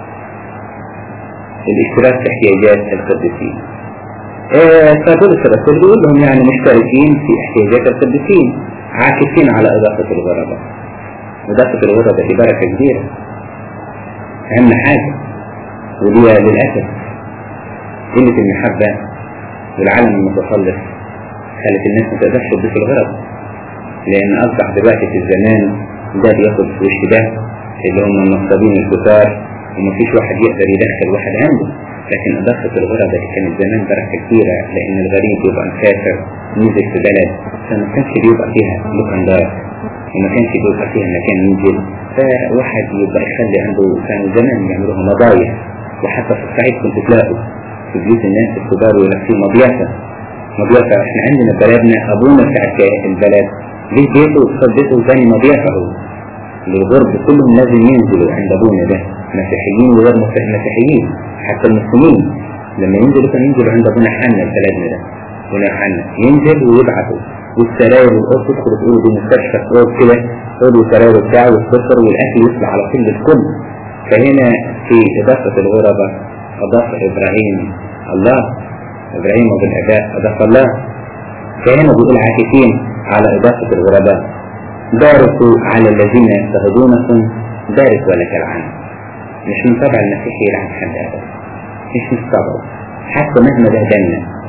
A: الاشتراك في احتياجات القديسين آه فبولس الرسول بيقول لهم يعني مشتركين في احتياجات القديسين عاكفين على اضافة الغرباء اضافة الغرباء دي بركة كبيرة اهم حاجة ودي للأسف قلة المحبة والعالم المتخلف خلت الناس ما تقدرش تضيف الغرب لأن أصبح دلوقتي في الزمان ده بياخد في وش ده اللي هم النصابين الكتار ومفيش واحد يقدر يدخل واحد عنده لكن إضافة الغرباء دي كانت زمان بركة كبيرة لأن الغريب يبقى مسافر نزل في بلد فما كانش بيبقى فيها لوكندار وما كانش بيبقى فيها مكان ينزل فواحد يبقى يخلي عنده كانوا زمان يعملوها مضايح وحتى في الصعيد كنت تلاقوا في بيوت الناس الكبار يقول في مضيافة مضيافة احنا عندنا بلدنا أبونا بتاع البلد ليه بيته وصدته ثاني مضيافة هو للغرب كلهم لازم ينزلوا عند أبونا ده مسيحيين وغير مسيحيين حتى المسلمين لما ينزلوا كانوا ينزلوا عند أبونا حنا بلدنا ده أبونا حنا ينزل ويبعثوا والسراير والأوض تدخل تقولوا دي مستشفى أوض كده أوض والسراير بتاعه والسفر والأكل يطلع على كل الكل فهنا في إضافة الغرباء أضاف إبراهيم الله إبراهيم وبالأباء أضاف الله فهنا بيقول عاكفين على إضافة الغرباء باركوا على الذين يضطهدونكم بارك ولا تلعن مش من طبع المسيح يلعن حد أبدا مش من طبعه حتى مهما بهدلنا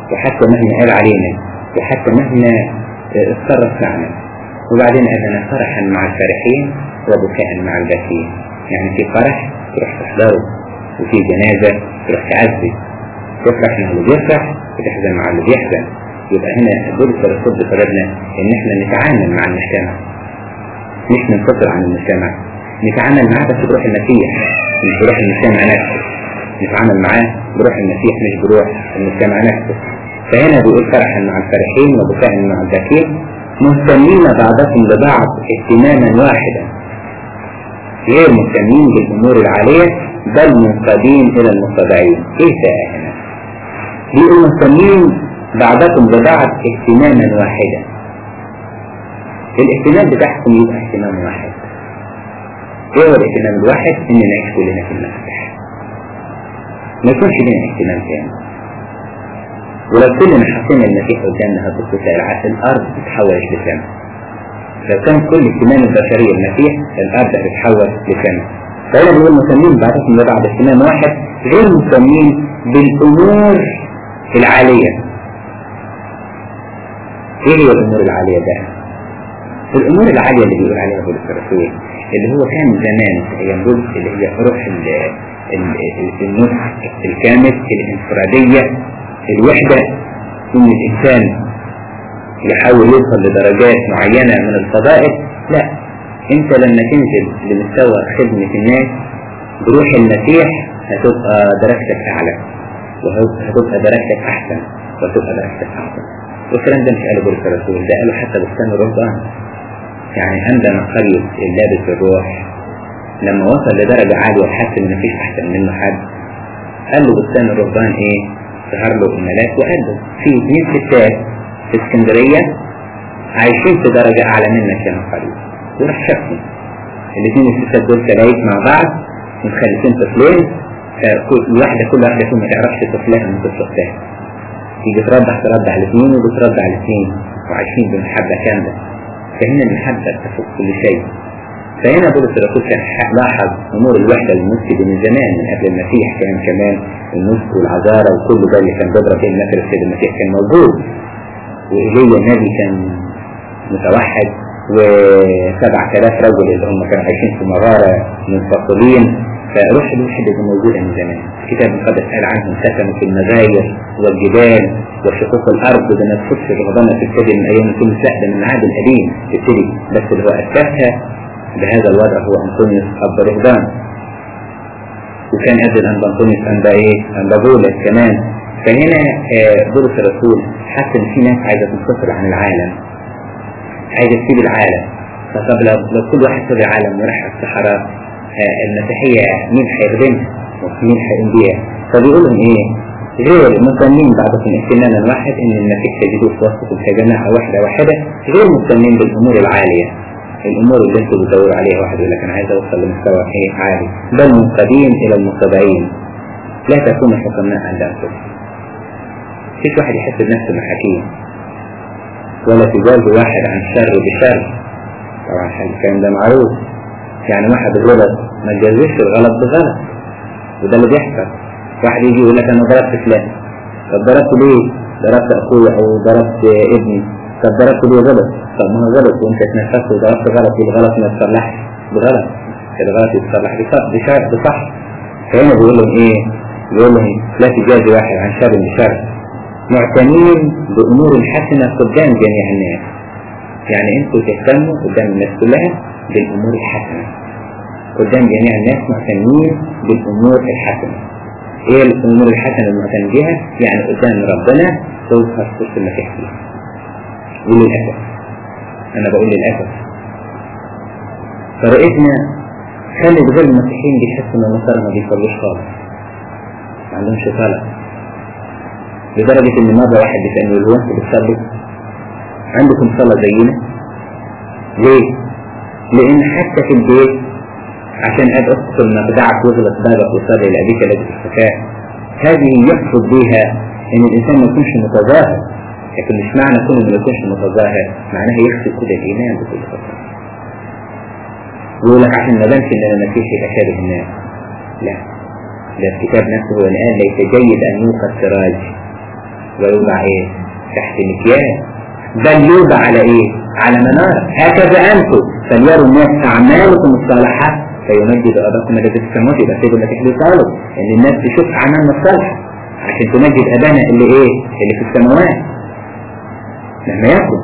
A: وحتى مهما قال علينا وحتى مهما اتصرف معنا وبعدين قال لنا فرحا مع الفرحين وبكاء مع الباكين يعني في فرح تروح تحضره وفي جنازة تروح تعزي تفرح مع اللي بيفرح وتحزن مع اللي بيحزن يبقى هنا بولس الرسول بطلبنا ان احنا نتعامل مع المجتمع مش ننفصل عن المجتمع نتعامل معاه بس بروح المسيح مش بروح المجتمع نفسه نتعامل معاه بروح المسيح مش بروح المجتمع نفسه فهنا بيقول فرحا مع الفرحين وبكاء مع الباكين مهتمين بعضكم لبعض اهتماما واحدا غير مهتمين بالامور العاليه بل منقادين الى المتبعين ايه ده هنا بيقول مهتمين بعضكم ببعض اهتماما واحدا الاهتمام بتاعكم يبقى اهتمام واحد ايه هو الاهتمام الواحد ان نعيش كلنا في المسيح ما يكونش لنا اهتمام تاني ولو كلنا حطينا المسيح قدامنا هتبص تلاقي الارض تتحول لسما لو كان كل اهتمام البشريه المسيح الارض هتتحول لسما فهنا بيقول مسمين بعضكم لبعض اهتمام واحد غير مسمين بالامور العاليه ايه هي الامور العاليه بقى؟ الامور العاليه اللي بيقول عليها بولس الرسول اللي هو كان زمان هي بولس اللي هي روح النصح الكامل الانفراديه الوحده ان الانسان يحاول يوصل لدرجات معينه من الفضائل لا انت لما تنزل لمستوى خدمه الناس بروح المسيح هتبقى درجتك اعلى وهتبقى درجتك احسن وهتبقى درجتك احسن والكلام ده مش قاله بولس الرسول ده قاله حتى بستان الرهبان يعني عندما قريب اللابس الروح لما وصل لدرجة عالية وحس ان مفيش احسن منه حد قال له بستان الرهبان ايه ظهر له الملاك وقال له في اثنين ستات في اسكندرية عايشين في درجة اعلى منك يا قريب وراح شافهم الاثنين الستات دول تلاقيت مع بعض متخلفين طفلين كل واحدة كل واحدة فيهم ما تعرفش طفلها من طفل الثاني تيجي تربح تربح الاثنين وبتربح الاثنين وعايشين بمحبة كاملة فهنا المحبة تفوق كل شيء فهنا بولس الرسول كان لاحظ امور الوحده المسجد من زمان من قبل المسيح كان كمان المسك والعذارى وكل ده اللي كان بيضرب فيه المثل السيد المسيح كان موجود وايليا النبي كان متوحد وسبع آلاف رجل اللي هم كانوا عايشين في مغارة منفصلين فروح الوحدة دي موجودة من زمان الكتاب المقدس قال عنهم سكنوا في المغاير والجبال وشقوق الأرض ده ما تخش الرهبانة تبتدي من أيام كل سهل من العهد القديم تبتدي بس اللي هو أسسها بهذا الوضع هو أنطونيوس أب رهبان وكان قبل أن أنطونيوس أنبا إيه أنبا بولس كمان فهنا بولس الرسول حس إن في ناس عايزة تنفصل عن العالم عايزة تسيب العالم فطب لو كل واحد ساب العالم وراح الصحراء المسيحية مين هيخدمها ومين هيقوم بيها فبيقول لهم ايه غير مهتمين بعضكم اهتماما واحد ان المسيح تجدوه في وسطكم كجماعة واحدة واحدة غير مهتمين بالامور العالية الامور اللي انتوا بتدوروا عليها واحد يقول لك انا عايز اوصل لمستوى ايه عالي بل منقادين الى المتبعين لا تكونوا حكماء عند انفسكم مفيش واحد يحس بنفسه محاكيم ولا تجاز واحد عن شر بشر طبعا الكلام ده معروف يعني واحد غلط ما تجازش الغلط بغلط وده اللي بيحصل واحد يجي يقول لك انا ضربت فلان طب ضربت ليه؟ ضربت اخويا او ضربت ابني طب ضربت ليه غلط؟ طب ما هو غلط وانت اتنفست وضربت غلط الغلط ما يتصلحش بغلط الغلط يتصلح بشر بصح فهنا بيقول لهم ايه؟ بيقول لهم لا تجازي واحد عن شر بشر معتنين بامور حسنه قدام جميع الناس يعني انتوا تهتموا قدام الناس كلها بالامور الحسنه قدام جميع الناس معتنين بالامور الحسنه ايه الامور الحسنه المعتن بها يعني قدام ربنا تظهر صوت المسيح فيها وللاسف انا بقول للاسف فرؤيتنا خلت غير المسيحيين بيحسوا ان النصارى ما بيصلوش خالص ما عندهمش صلاه لدرجه ان مره واحد بيسالني هو انتوا بتصلوا عندكم صلاه زينا ليه؟ لان حتى في البيت عشان اب اذكر مخدعك واغلق بابك وصلي لابيك الذي في الخفاء هذه يقصد بها ان الانسان ما يكونش متظاهر لكن مش معنى كونه ما يكونش متظاهر معناها يخفي كل الايمان بكل خطأ يقول لك عشان ما بانش ان انا مسيحي يبقى شابه الناس لا ده الكتاب نفسه هو اللي قال ليس جيد ان يوقد سراج ويوضع ايه تحت مكيال بل يوضع على ايه على منارة هكذا انتم فليروا الناس اعمالكم الصالحة فيمجد اباكم الذي في السماوات يبقى سيدنا تحدي طالب ان الناس تشوف اعمالنا الصالحة عشان تمجد ابانا اللي ايه اللي في السماوات مهما يكن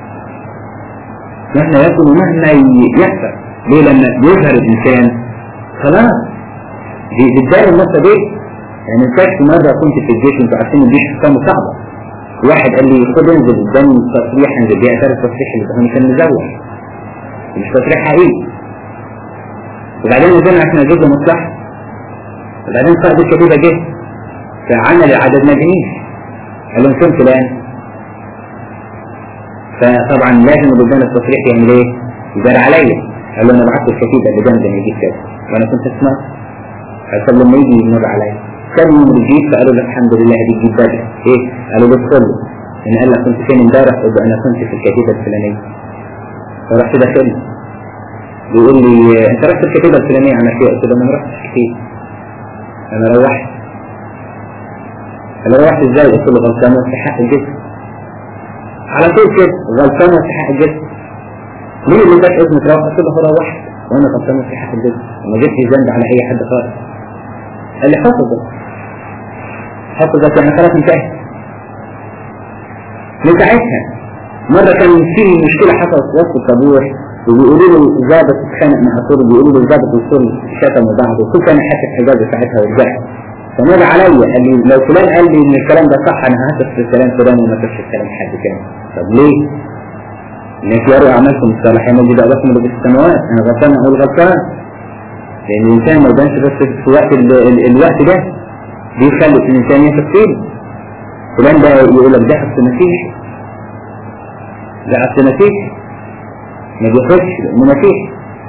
A: مهما يكن ومهما يحصل ليه لما يظهر الانسان خلاص دي بالدار النقطة دي يعني انتكت مرة كنت في الجيش وانتوا عارفين الجيش حكامه صعبة واحد قال لي خد انزل قدامي تصريح انزل بيه اثار التصريح اللي كان كان مزور مش تصريح حقيقي وبعدين نزلنا عشان نجيب له مصلحة وبعدين قائد الكتيبة جه فعمل عدد ما جنيه قال لهم فين فلان فطبعا لازم اللي قدام التصريح يعمل ايه؟ يدار عليا قال له انا بعت الكتيبة اللي جنبي يجيب كذا وانا كنت اسمع قال لما يجي يمر عليا كان يوم الجيب فقالوا له الحمد لله هديك جيب بدري ايه قالوا له ادخل ان قال لك كنت فين امبارح قلت انا كنت في الكتيبة الفلانية فرحت داخل بيقول لي انت رحت الكتيبة الفلانية انا فيها قلت له انا ما رحتش كتير انا روحت انا روحت ازاي قلت له غلطان في حق الجسم على طول كده غلطان في حق الجسم مين اللي اداك اذن تروح قلت له روحت وانا غلطان في حق الجسم وما جبتش ذنب على اي حد خالص قال لي حفظت حفظت يعني خلاص انتهت من ساعتها مرة كان في مشكلة حصلت في وسط الطابور وبيقولوا له ضابط اتخانق مع طول بيقولوا له ضابط والطول شتموا بعض وكنت انا حاسس حجازي ساعتها ورجعت فنادى عليا قال لي لو فلان قال لي ان الكلام ده صح انا هثق في الكلام فلان وما تفش الكلام حد تاني طب ليه؟ الناس يروا اعمالكم الصالحه يمجد اباكم اللي في السماوات انا غلطان اقول غلطان لان الانسان ما يبانش بس في وقت ال ال الوقت ده بيخلي الانسان يثق فيه فلان ده يقول لك ده اصل مسيحي ده اصل مسيحي ما بيخرجش لانه مسيحي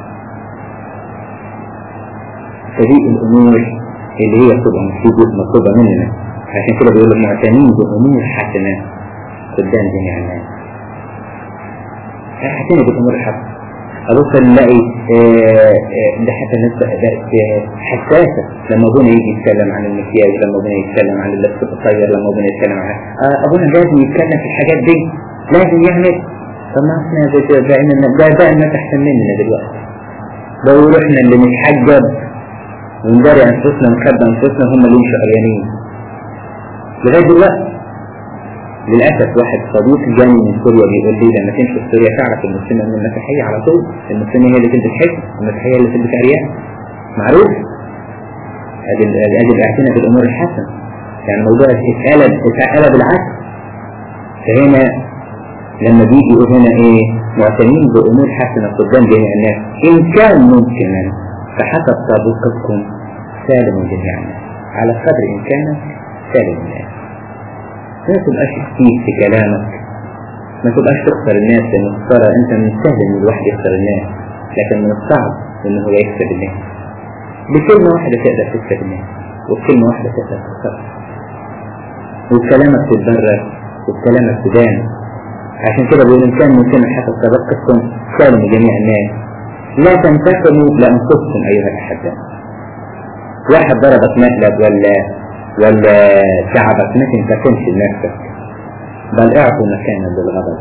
A: فدي الامور اللي هي بتبقى مطلوبة مطلوبة مننا عشان كده بيقول لك معتنين بأمور حسنة قدام جميع الناس حسنة بالأمور الحسنة أبص نلاقي ده حتى الناس بقت حساسة لما أبونا يجي يتكلم عن المكياج لما أبونا يتكلم عن اللبس القصير لما أبونا يتكلم عن آه أبونا لازم يتكلم في الحاجات دي لازم يعمل طب ما احنا ده ده الناس أحسن مننا دلوقتي لو احنا اللي نتحجب ونداري أنفسنا ونخبى أنفسنا هم اللي يمشوا عريانين لغاية دلوقتي للأسف واحد صديق جاني من سوريا بيقول لي لما تمشي في سوريا تعرف المسلمة من المسيحية على طول المسلمة هي اللي تلبس حجم المسيحية اللي تلبس عريان معروف ادي ادي الاعتناء بالامور الحسنة يعني موضوع اتقلب اتقلب العكس فهنا لما بيجي يقول هنا ايه معتنين بامور حسنة قدام جميع الناس ان كان ممكنا فحسب طابقكم سالم جميع الناس على قدر إمكانك سالم الناس ما تبقاش كتير في كلامك ما تبقاش تخسر الناس لأن الخسارة أنت من السهل إن الواحد يخسر الناس لكن من الصعب إن هو يكسب الناس بكلمة واحدة تقدر تكسب الناس وبكلمة واحدة تقدر تخسر وبكلامك تتبرر وبكلامك تبان عشان كده بيقول إن كان ممكن حسب طبقتكم سالم جميع الناس لا تنتقموا لأنفسكم أيها الأحباء واحد ضربك مقلب ولا ولا تعبك ما تنتقمش لنفسك بل اعطوا مكانا للغضب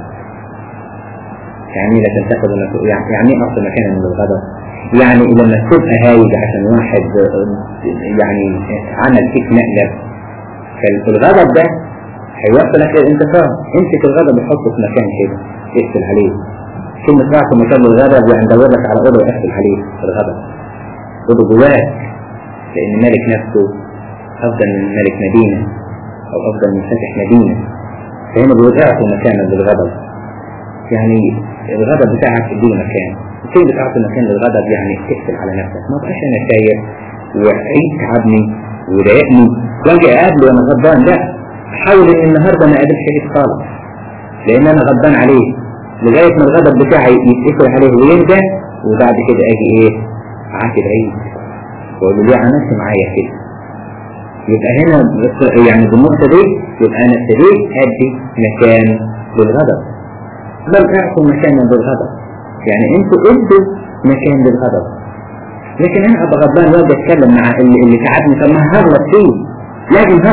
A: يعني لا تنتقموا لنفسكم يعني ايه اعطوا مكانا للغضب يعني لما تبقى هايج عشان واحد يعني عمل فيك مقلب فالغضب ده هيوصلك للانتقام امسك الغضب وحطه في مكان كده اقفل عليه كلمة راحة مكان للغضب يعني دور لك على أوضة وقفل عليه الغضب أوضة جواك لأن ملك نفسه أفضل من ملك مدينة أو أفضل من فاتح مدينة فهنا بيقول اعطوا مكانا للغضب يعني الغضب بتاعك اديله مكان كيف بتعطي مكان للغضب يعني تقفل على نفسك ما بقاش أنا شايف وعيد تعبني وضايقني واجي أقابله وأنا غضبان لا أحاول إن النهاردة ما أقابلش عيد خالص لأن أنا غضبان عليه لغاية ما الغضب بتاعي يتقفل عليه ويهدى وبعد كده اجي ايه عاتب عيد واقول له ليه عملت معايا كده يبقى هنا يعني بالنقطة دي يبقى انا ابتديت ادي مكان للغضب بل اعطوا مكانا للغضب يعني انتوا ادوا مكان للغضب لكن انا ابقى غضبان واجي اتكلم مع اللي, اللي تعبني طب ما هغلط فيه لازم هغلط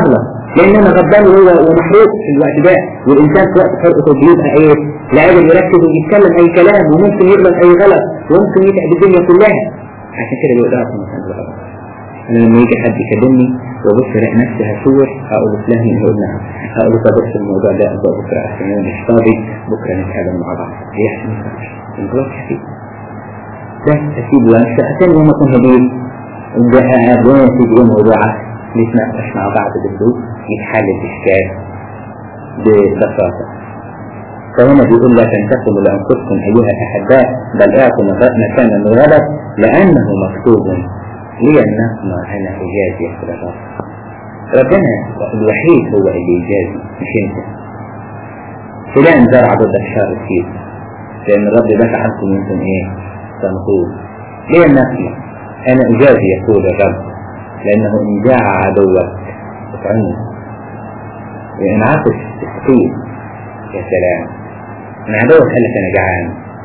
B: لان انا غضبان وهو ومحروق في الوقت ده والانسان في وقت حرقته بيبقى ايه لا قادر يركز ويتكلم اي كلام وممكن يغلط اي غلط وممكن يتعب الدنيا كلها عشان كده بيقول اه انا لما يجي حد يكلمني وابص الاقي نفسي هشوش هقول فلان يقول نعم هقول له طب بص الموضوع ده ابقى بكره احسن انا مش فاضي بكره نتقابل مع بعض هي احسن الموضوع خفيف بس اسيبه وامشي عشان يوم اكون هديل ده قاعد في يوم موضوع نتناقش مع بعض بالذوق يتحل الاشكال ببساطه فهنا بيقول لا تنتقموا لانفسكم ايها الاحباء بل اعطوا مكانا الغلط لانه مكتوب لي النقمة أنا إجازي يا الرب ربنا الوحيد هو اللي يجازي مش أنت فلان زرع ضد الشر فيه لأن الرب دفع عنكم أنتم إيه تنقول لي النقمة أنا إجازي يقول الرب لأنه إن جاع عدوك اطعمه وإن عطش تسقيه يا سلام إن عدوك قال لك أنا جعان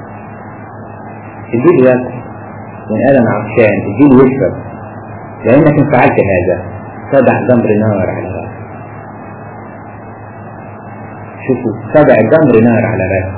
B: اديله ياكل وإن قال أنا عطشان اديله يشرب لأنك إن فعلت هذا تضع جمر نار على رأسه شوفوا تضع جمر نار على رأسه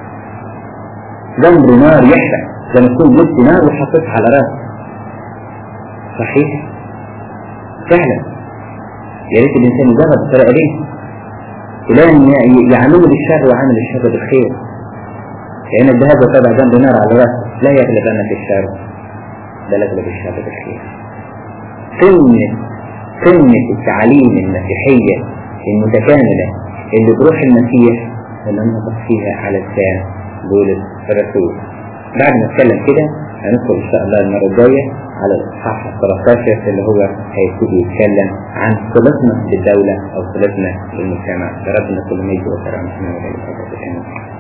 B: جمر نار يحرق لما تكون جبت نار وحطيتها على رأسه صحيح فعلا يا ريت الإنسان يجرب الطريقة دي فلان يعمل بالشر وعمل الشر بالخير لأن الذهب تضع جنب نار على رأسه لا يغلبنك الشر بل يغلب الشر بالخير قمة قمة التعاليم المسيحية المتكاملة اللي بروح المسيح اللي نطق فيها على لسان بولس الرسول بعد ما اتكلم كده هندخل ان شاء الله المرة الجاية على الاصحاح 13 اللي هو هيبتدي يتكلم عن صلتنا بالدولة او صلتنا بالمجتمع ربنا كل ما يجي وكرامة من